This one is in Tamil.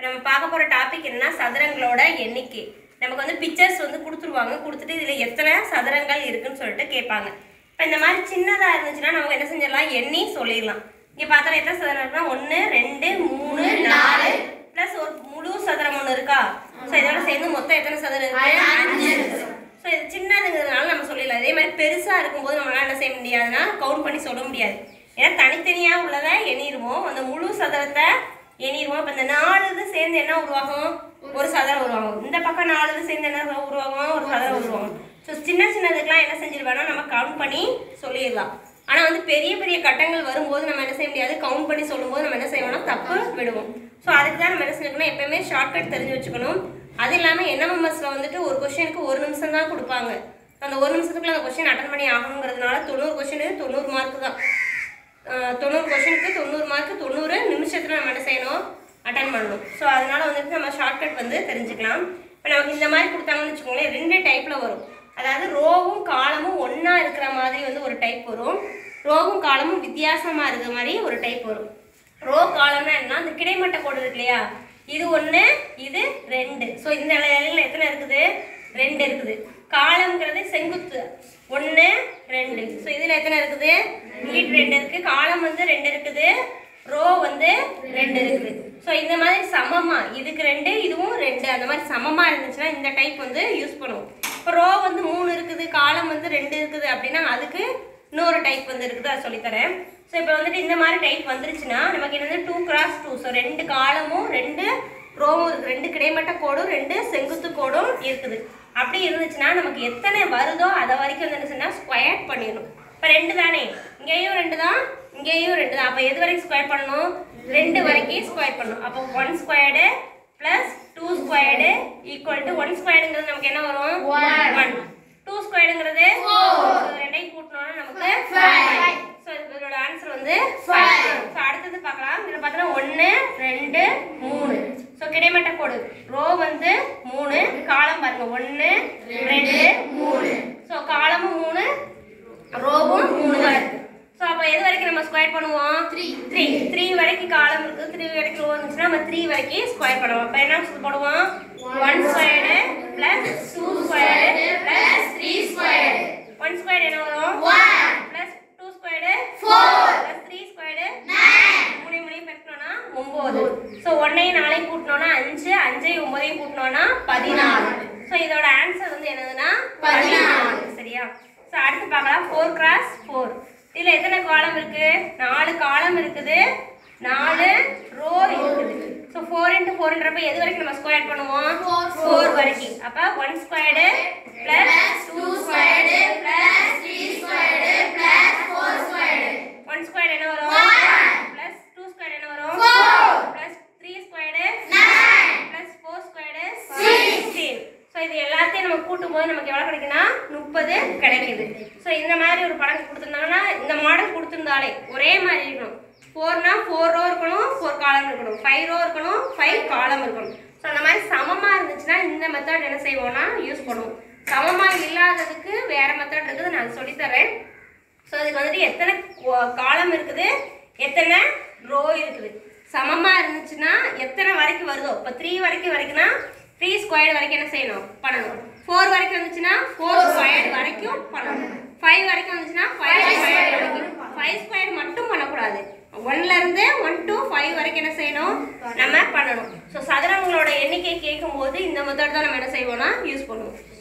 நம்ம பார்க்க போகிற டாபிக் என்னன்னா சதுரங்களோட எண்ணிக்கை நமக்கு வந்து பிக்சர்ஸ் வந்து கொடுத்துருவாங்க கொடுத்துட்டு இதில் எத்தனை சதுரங்கள் இருக்குன்னு சொல்லிட்டு கேட்பாங்க இப்போ இந்த மாதிரி சின்னதாக இருந்துச்சுன்னா நமக்கு என்ன செஞ்சிடலாம் எண்ணி சொல்லிடலாம் இங்கே பார்த்தா எத்தனை சதுரம் இருக்குன்னா ஒன்று ரெண்டு மூணு நாலு ப்ளஸ் ஒரு முழு சதுரம் ஒன்று இருக்கா ஸோ இதோட சேர்ந்து மொத்தம் எத்தனை சதுரம் இருக்கு அஞ்சு இருக்குது ஸோ இது சின்னதுங்கிறதுனால நம்ம சொல்லிடலாம் இதே மாதிரி பெருசாக இருக்கும்போது நம்மளால என்ன செய்ய முடியாதுன்னா கவுண்ட் பண்ணி சொல்ல முடியாது ஏன்னா தனித்தனியாக உள்ளதை எண்ணிடுவோம் அந்த முழு சதுரத்தை எண்ணிடுவோம் இப்போ இந்த நாலு இது சேர்ந்து என்ன உருவாகும் ஒரு சதுரம் உருவாகும் இந்த பக்கம் நாலு இது சேர்ந்து என்ன உருவாகும் ஒரு சதுரம் உருவாகும் ஸோ சின்ன சின்னதுக்கெல்லாம் என்ன செஞ்சிருவேன்னா நம்ம கவுண்ட் பண்ணி சொல்லிடலாம் ஆனால் வந்து பெரிய பெரிய கட்டங்கள் வரும்போது நம்ம என்ன செய்ய முடியாது கவுண்ட் பண்ணி சொல்லும்போது நம்ம என்ன செய்வோம்னா தப்பு விடுவோம் ஸோ அதுக்கு தான் நம்ம என்ன செஞ்சுக்கணும் எப்பயுமே ஷார்ட்கட் தெரிஞ்சு வச்சுக்கணும் அது இல்லாமல் என்எம்எம்எஸ்ல வந்துட்டு ஒரு கொஷனுக்கு ஒரு நிமிஷம் தான் கொடுப்பாங்க அந்த ஒரு நிமிஷத்துக்குள்ள அந்த கொஷின் அட்டன் பண்ணி ஆகணுங்கிறதுனால தொண்ணூறு கொஷின் தொண்ணூறு மார்க் தான் ஆஹ் தொண்ணூறு கொஷனுக்கு தொண்ணூறு மார்க் தொண்ணூறு நிமிஷத்தில் நம்ம என்ன செய்யணும் அட்டன் பண்ணணும் ஸோ அதனால வந்துட்டு நம்ம ஷார்ட்கட் வந்து தெரிஞ்சுக்கலாம் இப்போ நமக்கு இந்த மாதிரி கொடுத்தாங்கன்னு வச்சுக்கோங்களேன் ரெண்டு டைப்பில் வரும் அதாவது ரோவும் காலமும் ஒன்றா இருக்கிற மாதிரி வந்து ஒரு டைப் வரும் ரோவும் காலமும் வித்தியாசமாக இருக்கிற மாதிரி ஒரு டைப் வரும் ரோ காலம்னா என்ன அந்த கிடைமட்ட கோடு இருக்கு இல்லையா இது ஒன்று இது ரெண்டு ஸோ இந்த இலையில எத்தனை இருக்குது ரெண்டு இருக்குது காலம்ங்கிறது செங்குத்து ஒன்று ரெண்டு ஸோ இதில் எத்தனை இருக்குது நீட் ரெண்டு இருக்குது காலம் வந்து ரெண்டு இருக்குது ரோ வந்து ரெண்டு இருக்குது ஸோ இந்த மாதிரி சமமா இதுக்கு ரெண்டு இதுவும் ரெண்டு அந்த மாதிரி சமமா இருந்துச்சுன்னா இந்த டைப் வந்து யூஸ் பண்ணுவோம் இப்போ ரோ வந்து மூணு இருக்குது காலம் வந்து ரெண்டு இருக்குது அப்படின்னா அதுக்கு இன்னொரு டைப் வந்து இருக்குது அதை சொல்லித்தரேன் ஸோ இப்போ வந்துட்டு இந்த மாதிரி டைப் வந்துருச்சுன்னா நமக்கு என்னது டூ கிராஸ் டூ ஸோ ரெண்டு காலமும் ரெண்டு ரோவும் இருக்கு ரெண்டு கிடைமட்ட கோடும் ரெண்டு செங்குத்து கோடும் இருக்குது அப்படி இருந்துச்சுன்னா நமக்கு எத்தனை வருதோ அதை வரைக்கும் வந்து என்ன சொன்னால் ஸ்கொயர் பண்ணிடணும் இப்போ ரெண்டு தானே இங்கேயும் ரெண்டு தான் இங்கேயும் ரெண்டு தான் அப்போ எது வரைக்கும் ஸ்கொயர் பண்ணணும் ரெண்டு வரைக்கும் ஸ்கொயர் பண்ணணும் அப்போ one squared plus two squared equal to ஒன் ஸ்கொயர்டுங்கிறது நமக்கு என்ன வரும் ஒன் டூ ஸ்கொயர்டுங்கிறது ரெண்டையும் கூட்டணும்னா நமக்கு ஸோ இதோட ஆன்சர் வந்து ஸோ அடுத்தது பார்க்கலாம் இதில் பார்த்தோன்னா ஒன்று ரெண்டு மூணு ஸோ கிடைமட்ட கோடு ரோ வந்து மூணு காலம் பாருங்க ஒன்று ரெண்டு மூணு ஸோ காலமும் மூணு ரோவும் மூணு தான் இருக்கு ஸோ அப்போ எது வரைக்கும் நம்ம ஸ்கொயர் பண்ணுவோம் த்ரீ த்ரீ த்ரீ வரைக்கும் காலம் இருக்குது த்ரீ வரைக்கும் ரோ இருந்துச்சுன்னா நம்ம த்ரீ வரைக்கும் ஸ்கொயர் பண்ணுவோம் அப்போ என்ன சொல்லி போடுவோம் one squared plus two squared plus three squared one square என்ன வரும் plus two squared four plus three squared மூணு மூணையும் பெருக்கணும்னா ஒம்பது ஸோ ஒன்னையும் நாளையும் கூட்டினோம்னா அஞ்சு அஞ்சையும் ஒன்பதையும் கூட்டினோம்னா பதினாலு ஸோ இதோட ஆன்சர் வந்து என்னதுன்னா பதினாலு சரியா ஸோ அடுத்து பார்க்கலாம் ஃபோர் கிராஸ் ஃபோர் இதில் எத்தனை காலம் இருக்கு நாலு காலம் இருக்குது நாலு ரோ இருக்குது ஸோ ஃபோர் இன்ட்டு ஃபோர்ன்றப்ப எது வரைக்கும் நம்ம ஸ்கொயர் பண்ணுவோம் ஃபோர் வரைக்கும் அப்போ one squared plus two squared plus three squared plus four squared one square என்ன வரும் ப்ளஸ் டூ ஸ்கொயர் என்ன வரும் plus three squared plus four squared sixteen so இது எல்லாத்தையும் நம்ம கூட்டும் போது நமக்கு எவ்வளோ கிடைக்குன்னா முப்பது கிடைக்குது ஸோ இந்த மாதிரி ஒரு படம் கொடுத்துருந்தாங்கன்னா இந்த மாடல் கொடுத்துருந்தாலே ஒரே மாதிரி இருக்கணும் ஃபோர்னா ஃபோர் ரோ இருக்கணும் ஃபோர் காலம் இருக்கணும் ஃபைவ் ரோ இருக்கணும் ஃபைவ் காலம் இருக்கணும் ஸோ அந்த மாதிரி சமமாக இருந்துச்சுன்னா இந்த மெத்தட் என்ன செய்வோம்னா யூஸ் பண்ணுவோம் சமமாக இல்லாததுக்கு வேற மெத்தட் இருக்குது நான் சொல்லித்தரேன் ஸோ இதுக்கு வந்துட்டு எத்தனை காலம் இருக்குது எத்தனை ரோ இருக்குது சமமாக இருந்துச்சுன்னா எத்தனை வரைக்கும் வருதோ இப்போ த்ரீ வரைக்கும் வரைக்கும்னா த்ரீ ஸ்கொயர் வரைக்கும் என்ன செய்யணும் பண்ணணும் ஃபோர் வரைக்கும் வந்துச்சுன்னா ஃபோர் ஸ்கொயர் வரைக்கும் பண்ணணும் ஃபைவ் வரைக்கும் வந்துச்சுன்னா ஃபைவ் ஸ்கொயர் வரைக்கும் ஃபைவ் ஸ்கொயர் மட்டும் பண்ணக்கூடாது ஒன்ல இருந்து ஒன் டு ஃபைவ் வரைக்கும் என்ன செய்யணும் நம்ம பண்ணணும் ஸோ சதுரங்களோட எண்ணிக்கை கேட்கும்போது இந்த மெத்தட் தான் நம்ம என்ன செய்வோம்னா யூஸ் பண்ணுவோம்